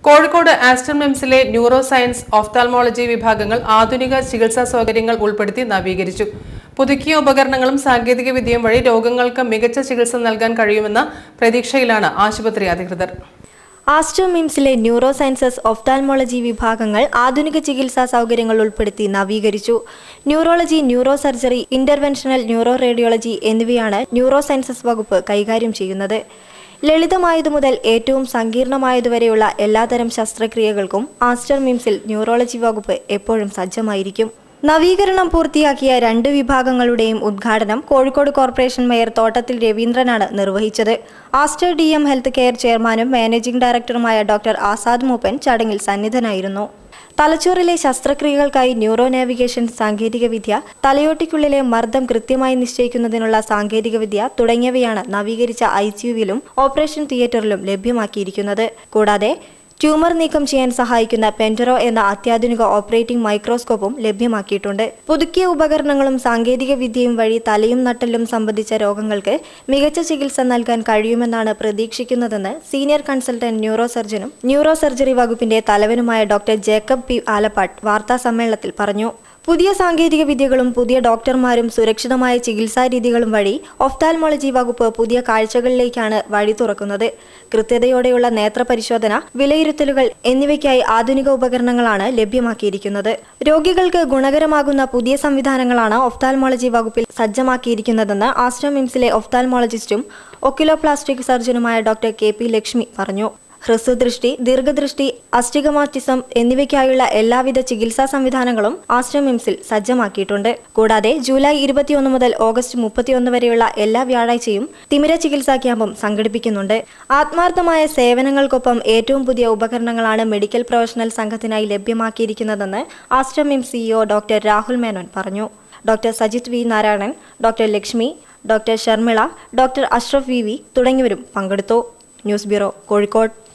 Kozhikode Aster മിംസിലെ neuroscience ophthalmology വിഭാഗങ്ങൾ ആധുനിക ചികിത്സാ സൗകര്യങ്ങൾ ഉൾപ്പെടുത്തി നവീകരിച്ചു പുതുക്കിയ ഉപകരണങ്ങളും സാങ്കേതിക വിദ്യയും വഴി രോഗങ്ങൾക്ക് മികച്ച ചികിത്സ നൽകാൻ കഴിയുമെന്ന പ്രതീക്ഷയിലാണ് ആശുപത്രി അധികൃതർ ആസ്റ്റർ മിംസിലെ ന്യൂറോ സയൻസസ് ഒഫ്താൽമോളജി വിഭാഗങ്ങൾ ആധുനിക ചികിത്സാ സൗകര്യങ്ങൾ ഉൾപ്പെടുത്തി നവീകരിച്ചു neurology neurosurgery interventional neuroradiology എന്നിവയാണ് ന്യൂറോ സയൻസസ് വകുപ്പ് കൈകാര്യം ചെയ്യുന്നത് ലളിതമായതു മുതൽ ഏറ്റവും സങ്കീർണമായതുവരെയുള്ള എല്ലാതരം ശസ്ത്രക്രിയകൾക്കും ആസ്റ്റർ മിംസിൽ ന്യൂറോളജി വകുപ്പ് എപ്പോഴും സജ്ജമായിരിക്കും നവീകരണം പൂർത്തിയാക്കിയ രണ്ട് വിഭാഗങ്ങളുടെയും ഉദ്ഘാടനം കോഴിക്കോട് കോർപ്പറേഷൻ മേയർ തോട്ടത്തിൽ രവീന്ദ്രനാണ് നിർവഹിച്ചത് Aster D M healthcare ചെയർമാനും മാനേജിംഗ് ഡയറക്ടറുമായ ഡോക്ടർ ആസാദ് മൂപ്പൻ ചടങ്ങിൽ സന്നിധനായിരുന്നു തലച്ചോറിലെ ശസ്ത്രക്രിയകൾക്കായി ന്യൂറോ നാവിഗേഷൻ സാങ്കേതികവിദ്യ തലയോട്ടിക്കുള്ളിലെ മർദ്ദം കൃത്യമായി നിശ്ചയിക്കുന്നതിനുള്ള സാങ്കേതികവിദ്യ തുടങ്ങിയവയാണ് നവീകരിച്ച ഐ സിയുവിലും ഓപ്പറേഷൻ തിയേറ്ററിലും ലഭ്യമാക്കിയിരിക്കുന്നത് കൂടാതെ ട്യൂമർ നീക്കം ചെയ്യാൻ സഹായിക്കുന്ന പെൻറ്ററോ എന്ന അത്യാധുനിക ഓപ്പറേറ്റിംഗ് മൈക്രോസ്കോപ്പും ലഭ്യമാക്കിയിട്ടുണ്ട് പുതുക്കിയ ഉപകരണങ്ങളും സാങ്കേതിക വിദ്യയും വഴി തലയും നട്ടലും സംബന്ധിച്ച രോഗങ്ങൾക്ക് മികച്ച ചികിത്സ നൽകാൻ കഴിയുമെന്നാണ് പ്രതീക്ഷിക്കുന്നതെന്ന് സീനിയർ കൺസൾട്ടന്റ് ന്യൂറോ സർജനും ന്യൂറോ സർജറി വകുപ്പിന്റെ തലവനുമായ ഡോക്ടർ ജേക്കബ് പി ആലപ്പാട്ട് വാർത്താ സമ്മേളനത്തിൽ പറഞ്ഞു പുതിയ സാങ്കേതിക വിദ്യകളും പുതിയ ഡോക്ടർമാരും സുരക്ഷിതമായ ചികിത്സാ രീതികളും വഴി ഒഫ്താൽമോളജി വകുപ്പ് പുതിയ കാഴ്ചകളിലേക്കാണ് വഴി തുറക്കുന്നത് കൃത്യതയോടെയുള്ള നേത്രപരിശോധന വിലയിരുത്തലുകൾ എന്നിവയ്ക്കായി ആധുനിക ഉപകരണങ്ങളാണ് ലഭ്യമാക്കിയിരിക്കുന്നത് രോഗികൾക്ക് ഗുണകരമാകുന്ന പുതിയ സംവിധാനങ്ങളാണ് ഒഫ്താൽമോളജി വകുപ്പിൽ സജ്ജമാക്കിയിരിക്കുന്നതെന്ന് ആശ്രം മിംസിലെ ഒഫ്താൽമോളജിസ്റ്റും ഒക്കിലോപ്ലാസ്റ്റിക് സർജനുമായ ഡോക്ടർ കെ പി ലക്ഷ്മി പറഞ്ഞു ഹ്രസ്വദൃഷ്ടി ദീർഘദൃഷ്ടി അസ്റ്റിഗമാറ്റിസം എന്നിവയ്ക്കായുള്ള എല്ലാവിധ ചികിത്സാ സംവിധാനങ്ങളും ആശ്രം മിംസിൽ സജ്ജമാക്കിയിട്ടുണ്ട് കൂടാതെ ജൂലൈ ഇരുപത്തിയൊന്ന് മുതൽ ഓഗസ്റ്റ് മുപ്പത്തിയൊന്ന് വരെയുള്ള എല്ലാ വ്യാഴാഴ്ചയും തിമിര ചികിത്സാ ക്യാമ്പും സംഘടിപ്പിക്കുന്നുണ്ട് ആത്മാർത്ഥമായ സേവനങ്ങൾക്കൊപ്പം ഏറ്റവും പുതിയ ഉപകരണങ്ങളാണ് മെഡിക്കൽ പ്രൊഫഷണൽ സംഘത്തിനായി ലഭ്യമാക്കിയിരിക്കുന്നതെന്ന് ആശ്രം MIMS CEO doctor Rahul Menon പറഞ്ഞു doctor Sajith V Narayanan doctor Lakshmi doctor Sharmila doctor Ashraf V V തുടങ്ങിയവരും പങ്കെടുത്തു ന്യൂസ് ബ്യൂറോ കോഴിക്കോട്